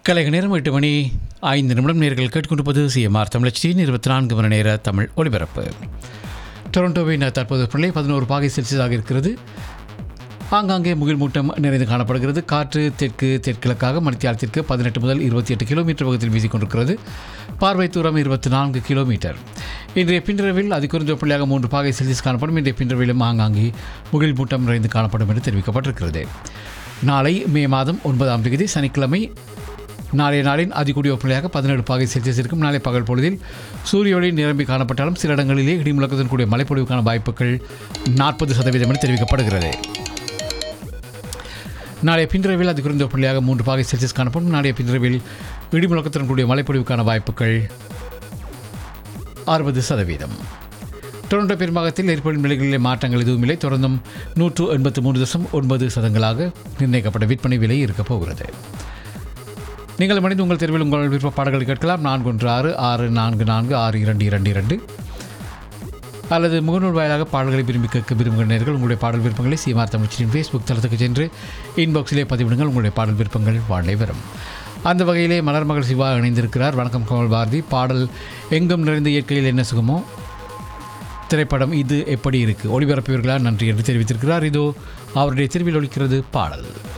கலைக நேரம் எட்டு மணி ஐந்து நிமிடம் நேர்கள் கேட்டுக்கொண்டிருப்பது சிஎம்ஆர் தமிழச்சியின் இருபத்தி நான்கு மணி நேர தமிழ் ஒலிபரப்பு டொரண்டோவின் தற்போது பிள்ளை பதினோரு பாகை செல்சியஸாக இருக்கிறது ஆங்காங்கே முகில் மூட்டம் நிறைந்து காணப்படுகிறது காற்று தெற்கு தெற்கிழக்காக மணித்தியாலத்திற்கு பதினெட்டு முதல் இருபத்தி எட்டு கிலோமீட்டர் வேகத்தில் வீசிக்கொண்டிருக்கிறது பார்வை தூரம் இருபத்தி நான்கு கிலோமீட்டர் இன்றைய பின்றவில் அது குறைந்த புள்ளியாக மூன்று பாகை செல்சியஸ் காணப்படும் இன்றைய பின்றவிலும் ஆங்காங்கே முகில் மூட்டம் நிறைந்து காணப்படும் என்று தெரிவிக்கப்பட்டிருக்கிறது நாளை மே மாதம் ஒன்பதாம் தேதி சனிக்கிழமை நாளைய நாளின் அதிகூடிய வெப்பநிலையாக பதினேழு பாகை செல்சியஸ் இருக்கும் நாளை பகல் பொழுதில் சூரிய ஒளி நிரம்பி காணப்பட்டாலும் சில இடங்களிலே இடிமுழக்கத்துடன் கூடிய மழைப்பொழிவுக்கான வாய்ப்புகள் நாற்பது சதவீதம் என தெரிவிக்கப்படுகிறது நாளைய பின்ரவில் அது குறைந்த புள்ளியாக மூன்று பாகை செல்சியஸ் காணப்படும் நாளைய பின்ரவில் இடிமுழக்கத்துடன் கூடிய மழைப்பொழிவுக்கான வாய்ப்புகள் அறுபது சதவீதம் டொரண்டோ பெரும்பாகத்தில் ஏற்படும் விலைகளிலே மாற்றங்கள் எதுவும் இல்லை தொடர்ந்தும் நூற்று எண்பத்து மூன்று தசம் ஒன்பது சதங்களாக நிர்ணயிக்கப்பட்ட விற்பனை விலை இருக்கப் போகிறது நீங்கள் மனித உங்கள் தெருவில் உங்கள் விருப்ப பாடல்களை கேட்கலாம் நான்கு ஒன்று ஆறு ஆறு நான்கு நான்கு ஆறு இரண்டு இரண்டு இரண்டு அல்லது முகநூல் வாயிலாக பாடல்களை விரும்பி கேட்க விரும்புகிற நேர்கள் உங்களுடைய பாடல் விருப்பங்களை சீமார் தமிழ்ச்சியின் ஃபேஸ்புக் தளத்துக்கு சென்று இன்பாக்ஸிலே பதிவிடுங்கள் உங்களுடைய பாடல் விருப்பங்கள் வாழை வரும் அந்த வகையிலே மலர் மகள் சிவா இணைந்திருக்கிறார் வணக்கம் கமல் பாரதி பாடல் எங்கும் நிறைந்த இயற்கையில் என்ன சுகமோ திரைப்படம் இது எப்படி இருக்கு ஒளிபரப்பியவர்களா நன்றி என்று தெரிவித்திருக்கிறார் இதோ அவருடைய தெருவில் ஒலிக்கிறது பாடல்